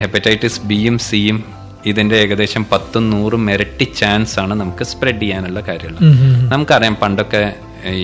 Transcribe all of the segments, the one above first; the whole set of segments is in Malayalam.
ഹെപ്പറ്റൈറ്റിസ് ബിയും സിയും ഇതിന്റെ ഏകദേശം പത്തും നൂറും ഇരട്ടി ചാൻസ് ആണ് നമുക്ക് സ്പ്രെഡ് ചെയ്യാനുള്ള കാര്യമുള്ളത് നമുക്കറിയാം പണ്ടൊക്കെ ഈ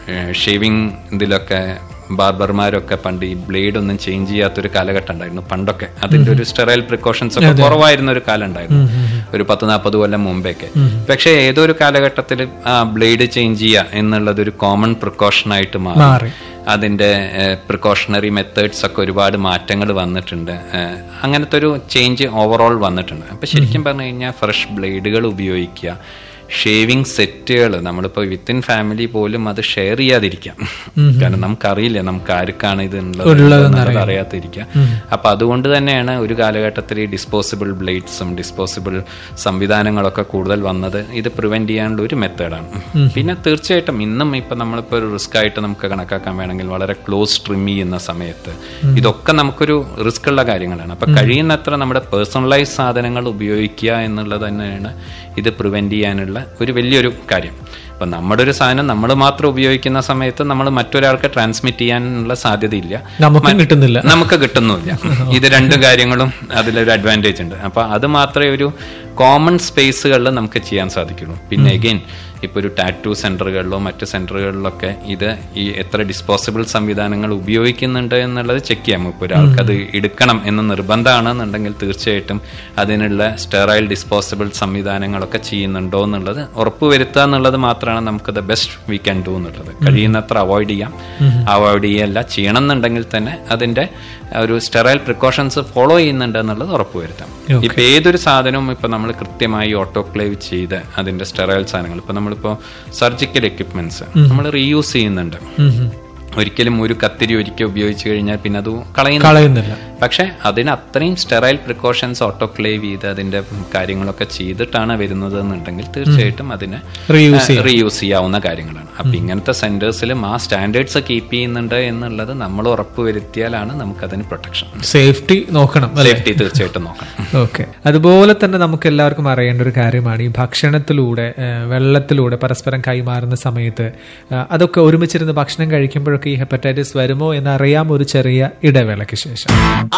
ഷേവിങ് ഇതിലൊക്കെ ബാർബർമാരൊക്കെ പണ്ട് ഈ ബ്ലേഡ് ഒന്നും ചേഞ്ച് ചെയ്യാത്തൊരു കാലഘട്ടം ഉണ്ടായിരുന്നു പണ്ടൊക്കെ അതിന്റെ ഒരു സ്റ്റെറൈൽ പ്രിക്കോഷൻസ് ഒക്കെ കുറവായിരുന്ന ഒരു കാലം ഉണ്ടായിരുന്നു ഒരു പത്ത് നാൽപ്പത് കൊല്ലം മുമ്പേക്കെ പക്ഷേ ഏതോ ഒരു കാലഘട്ടത്തിൽ ആ ബ്ലേഡ് ചേഞ്ച് ചെയ്യുക എന്നുള്ളത് ഒരു കോമൺ പ്രിക്കോഷൻ ആയിട്ട് മാറി മാറി അതിന്റെ പ്രിക്കോഷണറി മെത്തേഡ്സ് ഒക്കെ ഒരുപാട് മാറ്റങ്ങൾ വന്നിട്ടുണ്ട് ഏഹ്, അങ്ങനത്തെ ഒരു ചേഞ്ച് ഓവറോൾ വന്നിട്ടുണ്ട് അപ്പൊ ശരിക്കും പറഞ്ഞു കഴിഞ്ഞാൽ ഫ്രഷ് ബ്ലേഡുകൾ ഉപയോഗിക്കുക ഷേവിംഗ് സെറ്റുകൾ നമ്മളിപ്പോൾ വിത്തിൻ ഫാമിലി പോലും അത് ഷെയർ ചെയ്യാതിരിക്കാം കാരണം നമുക്കറിയില്ല നമുക്ക് ആർക്കാണ് ഇത് ഉള്ളത് എന്നുള്ളത് അറിയാതിരിക്കുക അപ്പൊ അതുകൊണ്ട് തന്നെയാണ് ഒരു കാലഘട്ടത്തിൽ ഈ ഡിസ്പോസിബിൾ ബ്ലേഡ്സും ഡിസ്പോസിബിൾ സംവിധാനങ്ങളൊക്കെ കൂടുതൽ വന്നത് ഇത് പ്രിവെന്റ് ചെയ്യാനുള്ള ഒരു മെത്തേഡാണ് പിന്നെ തീർച്ചയായിട്ടും ഇന്നും ഇപ്പൊ നമ്മളിപ്പോ ഒരു റിസ്ക് ആയിട്ട് നമുക്ക് കണക്കാക്കാൻ വേണമെങ്കിൽ വളരെ ക്ലോസ് ട്രിം ചെയ്യുന്ന സമയത്ത് ഇതൊക്കെ നമുക്കൊരു റിസ്ക് ഉള്ള കാര്യങ്ങളാണ് അപ്പൊ കഴിയുന്നത്ര നമ്മുടെ പേഴ്സണലൈസ് സാധനങ്ങൾ ഉപയോഗിക്കുക എന്നുള്ളത് തന്നെയാണ് ഇത് പ്രിവെന്റ് ചെയ്യാനുള്ള ഒരു വലിയൊരു കാര്യം അപ്പൊ നമ്മുടെ ഒരു സാധനം നമ്മൾ മാത്രം ഉപയോഗിക്കുന്ന സമയത്ത് നമ്മൾ മറ്റൊരാൾക്ക് ട്രാൻസ്മിറ്റ് ചെയ്യാനുള്ള സാധ്യതയില്ല നമുക്കും കിട്ടുന്നില്ല നമുക്ക് കിട്ടുന്നില്ല ഇത് രണ്ട് കാര്യങ്ങളും അതിലൊരു അഡ്വാൻറ്റേജ് ഉണ്ട് അപ്പൊ അത് മാത്രമേ ഒരു കോമൺ സ്പേസുകളിൽ നമുക്ക് ചെയ്യാൻ സാധിക്കുള്ളൂ പിന്നെ അഗെയിൻ ഇപ്പൊ ഒരു ടാറ്റു സെന്ററുകളിലോ മറ്റ് സെന്ററുകളിലൊക്കെ ഇത് ഈ എത്ര ഡിസ്പോസിബിൾ സംവിധാനങ്ങൾ ഉപയോഗിക്കുന്നുണ്ട് എന്നുള്ളത് ചെക്ക് ചെയ്യാം ഇപ്പൊ ഒരാൾക്ക് അത് എടുക്കണം എന്ന് നിർബന്ധമാണെന്നുണ്ടെങ്കിൽ തീർച്ചയായിട്ടും അതിനുള്ള സ്റ്റെറൈൽ ഡിസ്പോസിബിൾ സംവിധാനങ്ങളൊക്കെ ചെയ്യുന്നുണ്ടോ എന്നുള്ളത് ഉറപ്പുവരുത്തുക എന്നുള്ളത് മാത്രമാണ് നമുക്ക് the best we can do എന്നുള്ളത് കഴിയുന്നത്ര അവോയ്ഡ് ചെയ്യാം അവോയ്ഡ് ചെയ്യല്ല ചെയ്യണം എന്നുണ്ടെങ്കിൽ തന്നെ അതിന്റെ ഒരു സ്റ്റെറൈൽ പ്രിക്കോഷൻസ് ഫോളോ ചെയ്യുന്നുണ്ട് എന്നുള്ളത് ഉറപ്പുവരുത്താം ഇപ്പൊ ഏതൊരു സാധനവും ഇപ്പൊ നമ്മൾ കൃത്യമായി ഓട്ടോക്ലേവ് ചെയ്ത് അതിന്റെ സ്റ്റെറൈൽ സാധനങ്ങൾ ഇപ്പൊ നമ്മളിപ്പോ സർജിക്കൽ എക്യുപ്മെന്റ്സ് നമ്മൾ റീയൂസ് ചെയ്യുന്നുണ്ട് ഒരിക്കലും ഒരു കത്തിരി ഒരിക്കൽ ഉപയോഗിച്ച് കഴിഞ്ഞാൽ പിന്നെ അത് കളയുന്നു കളയുന്നില്ല പക്ഷെ അതിന് അത്രയും സ്റ്റെറൈൽ പ്രിക്കോഷൻസ് ഓട്ടോക്ലേവ് ചെയ്ത് അതിന്റെ കാര്യങ്ങളൊക്കെ ചെയ്തിട്ടാണ് വരുന്നത് എന്നുണ്ടെങ്കിൽ തീർച്ചയായിട്ടും അതിന് റീയൂസ് റീയൂസ് ചെയ്യാവുന്ന കാര്യങ്ങളാണ് അപ്പൊ ഇങ്ങനത്തെ സെന്റേഴ്സിലും ആ സ്റ്റാൻഡേർഡ്സ് കീപ്പ് ചെയ്യുന്നുണ്ട് എന്നുള്ളത് നമ്മൾ ഉറപ്പുവരുത്തിയാലാണ് നമുക്കതിന് പ്രൊട്ടക്ഷൻ സേഫ്റ്റി നോക്കണം അല്ലെ സേഫ്റ്റി തീർച്ചയായിട്ടും നോക്കണം ഓക്കെ അതുപോലെ തന്നെ നമുക്ക് എല്ലാവർക്കും അറിയേണ്ട ഒരു കാര്യമാണ് ഈ ഭക്ഷണത്തിലൂടെ ഏഹ്, വെള്ളത്തിലൂടെ പരസ്പരം കൈമാറുന്ന സമയത്ത് ഏഹ്, അതൊക്കെ ഒരുമിച്ചിരുന്ന് ഭക്ഷണം കഴിക്കുമ്പോഴൊക്കെ ഈ ഹെപ്പറ്റൈറ്റിസ് വരുമോ എന്ന് അറിയാം ഒരു ചെറിയ ഇടവേളയ്ക്ക് ശേഷം